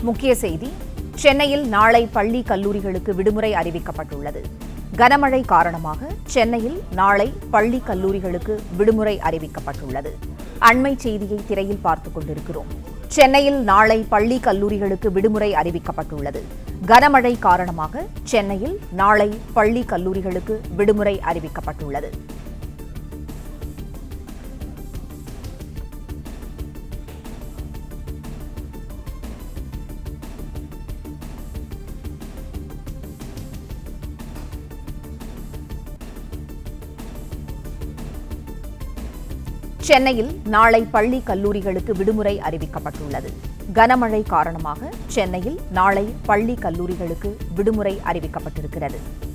முக்கிய செய்தி சென்னையில் நாளை பள்ளி கல்லூரிகளுக்கு விடுமுறை அறிவிக்கப்பட்டுள்ளது கனமழை காரணமாக சென்னையில் நாளை பள்ளி கல்லூரிகளுக்கு விடுமுறை அறிவிக்கப்பட்டுள்ளது அண்மை செய்தியை திரையில் பார்த்துக் கொண்டிருக்கிறோம் சென்னையில் நாளை பள்ளி கல்லூரிகளுக்கு விடுமுறை அறிவிக்கப்பட்டுள்ளது கனமழை காரணமாக சென்னையில் நாளை பள்ளி கல்லூரிகளுக்கு விடுமுறை அறிவிக்கப்பட்டுள்ளது சென்னையில் நாளை பள்ளி கல்லூரிகளுக்கு விடுமுறை அறிவிக்கப்பட்டுள்ளது கனமழை காரணமாக சென்னையில் நாளை பள்ளி கல்லூரிகளுக்கு விடுமுறை அறிவிக்கப்பட்டிருக்கிறது